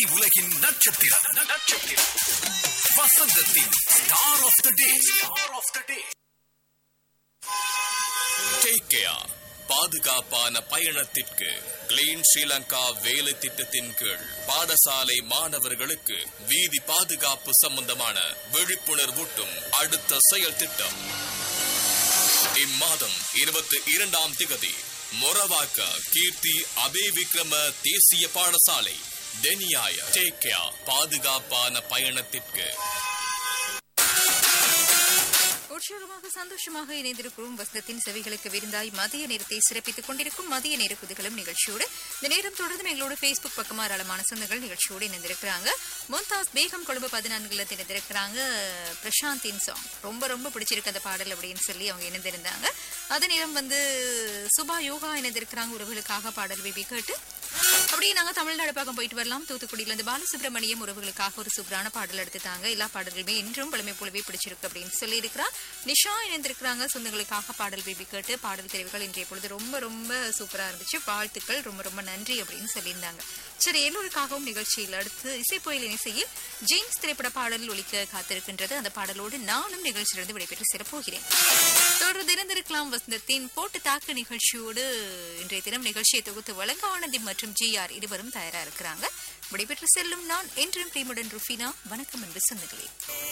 திரை உலகின் நட்சத்திரம் நட்சத்திரம் வசந்தத்தின் star of the day star of the day take care பாதுகாப்பான பயணத்திற்கு கிளீன் ஸ்ரீலங்கா வேலை திட்டத்தின் கீழ் பாடசாலை மாணவர்களுக்கு வீதி பாதுகாப்பு சம்பந்தமான விழிப்புணர்வூட்டும் அடுத்த செயல் திட்டம் இம்மாதம் இருபத்தி இரண்டாம் திகதி மொரவாக்க கீர்த்தி அபே விக்ரம தேசிய பாடசாலை டெனியாய டேக் கேர் பாதுகாப்பான பயணத்திற்கு உற்சாகமாக சந்தோஷமாக இணைந்திருக்கும் வசந்தத்தின் செவிகளுக்கு விருந்தாய் மதிய நேரத்தை சிறப்பித்துக் கொண்டிருக்கும் மதிய நேர குதிகளும் நிகழ்ச்சியோடு இந்த நேரம் தொடர்ந்து எங்களோட Facebook பக்கமா ஏராளமான சொந்தங்கள் நிகழ்ச்சியோடு இணைந்திருக்கிறாங்க மும்தாஸ் பேகம் கொழும்பு பதினான்குல இணைந்திருக்கிறாங்க பிரசாந்தின் சாங் ரொம்ப ரொம்ப பிடிச்சிருக்கு அந்த பாடல் அப்படின்னு சொல்லி அவங்க இணைந்திருந்தாங்க அதே நேரம் வந்து சுபா யோகா இணைந்திருக்கிறாங்க உறவுகளுக்காக பாடல் பேபி கேட்டு அப்படியே நாங்க தமிழ்நாடு பக்கம் போயிட்டு வரலாம் தூத்துக்குடியில இருந்து பாலசுப்ரமணியம் உறவுகளுக்காக ஒரு சூப்பரான பாடல் எடுத்துட்டாங்க எல்லா பாடல்களுமே இன்றும் பழமை போலவே பிடிச்சிருக்கு அப்படின்னு சொல்லி இருக்கிறார் நிஷா இணைந்திருக்கிறாங்க சொந்தங்களுக்காக பாடல் பேபி கேட்டு பாடல் தெரிவுகள் இன்றைய பொழுது ரொம்ப ரொம்ப சூப்பரா இருந்துச்சு வாழ்த்துக்கள் ரொம்ப ரொம்ப நன்றி அப்படின்னு சொல்லியிருந்தாங்க சரி எல்லோருக்காகவும் நிகழ்ச்சியில் அடுத்து இசைப்போயில் இசையில் ஜேம்ஸ் திரைப்பட பாடல் ஒலிக்க காத்திருக்கின்றது அந்த பாடலோடு நானும் நிகழ்ச்சியிலிருந்து விடைபெற்று சிறப்போகிறேன் தொடர்ந்து இருந்திருக்கலாம் வசந்தத்தின் போட்டு தாக்கு நிகழ்ச்சியோடு இன்றைய தினம் நிகழ்ச்சியை தொகுத்து வழங்க ஆனந்தி மற்றும் ஜி ஆர் இருவரும் தயாரா இருக்கிறாங்க விடைபெற்று செல்லும் நான் என்றும் பிரேமுடன் ருஃபினா வணக்கம் என்று சொந்தங்களே